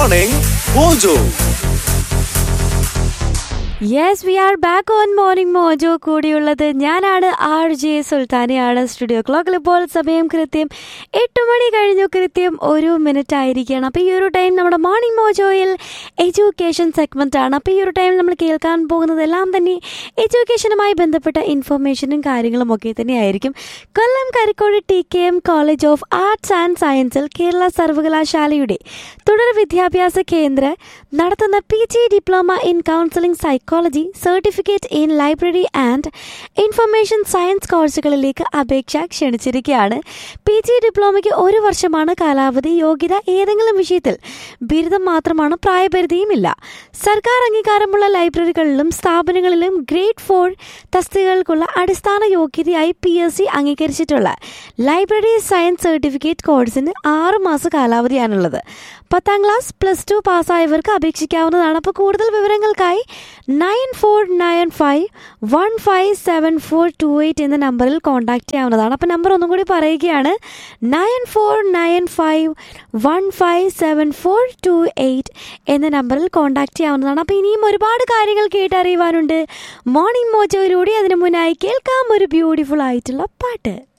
Morning Mojo. Yes we are back on morning Mojo കൂടിയുള്ളത് ഞാനാണ് R J സുൽത്താനയാണ് studio ക്ലോക്കിൽ ഇപ്പോൾ സമയം കൃത്യം എട്ട് മണി കഴിഞ്ഞു കൃത്യം ഒരു മിനിറ്റ് ആയിരിക്കുകയാണ് അപ്പോൾ ഈ ഒരു ടൈം നമ്മുടെ മോർണിംഗ് മോജോയിൽ എഡ്യൂക്കേഷൻ സെഗ്മെൻ്റ് ആണ് അപ്പോൾ ഈ ഒരു ടൈം നമ്മൾ കേൾക്കാൻ പോകുന്നതെല്ലാം തന്നെ എഡ്യൂക്കേഷനുമായി ബന്ധപ്പെട്ട ഇൻഫർമേഷനും കാര്യങ്ങളും ഒക്കെ തന്നെയായിരിക്കും Kollam Karicode T K M college of arts and സയൻസിൽ കേരള സർവകലാശാലയുടെ തുടർ വിദ്യാഭ്യാസ കേന്ദ്ര നടത്തുന്ന P G diploma in counselling psychology certificate in library and information science കോഴ്സുകളിലേക്ക് അപേക്ഷ ക്ഷണിച്ചിരിക്കുകയാണ് പി ജി ഡിപ്ലോമയ്ക്ക് ഒരു വർഷമാണ് കാലാവധി യോഗ്യത ഏതെങ്കിലും വിഷയത്തിൽ ബിരുദം മാത്രമാണ് പ്രായപരിധിയുമില്ല സർക്കാർ അംഗീകാരമുള്ള ലൈബ്രറികളിലും സ്ഥാപനങ്ങളിലും ഗ്രേഡ് ഫോർ തസ്തികകൾക്കുള്ള അടിസ്ഥാന യോഗ്യതയായി പി എസ് സി അംഗീകരിച്ചിട്ടുള്ള ലൈബ്രറി സയൻസ് സർട്ടിഫിക്കറ്റ് കോഴ്സിന് ആറ് മാസ കാലാവധിയാണുള്ളത് പത്താം ക്ലാസ് പ്ലസ് ടു പാസ്സായവർക്ക് അപേക്ഷിക്കാവുന്നതാണ് അപ്പോൾ കൂടുതൽ വിവരങ്ങൾക്കായി nine four nine five one five seven four two eight എന്ന നമ്പറിൽ കോൺടാക്ട് ചെയ്യാവുന്നതാണ് അപ്പോൾ നമ്പർ ഒന്നും കൂടി പറയുകയാണ് nine four nine five one five seven four two eight എന്ന നമ്പറിൽ കോൺടാക്ട് ചെയ്യാവുന്നതാണ് അപ്പോൾ ഇനിയും ഒരുപാട് കാര്യങ്ങൾ കേട്ടറിയുവാനുണ്ട് മോർണിംഗ് മോജോയിലൂടെ അതിനു മുന്നായി കേൾക്കാം ഒരു ബ്യൂട്ടിഫുൾ ആയിട്ടുള്ള പാട്ട്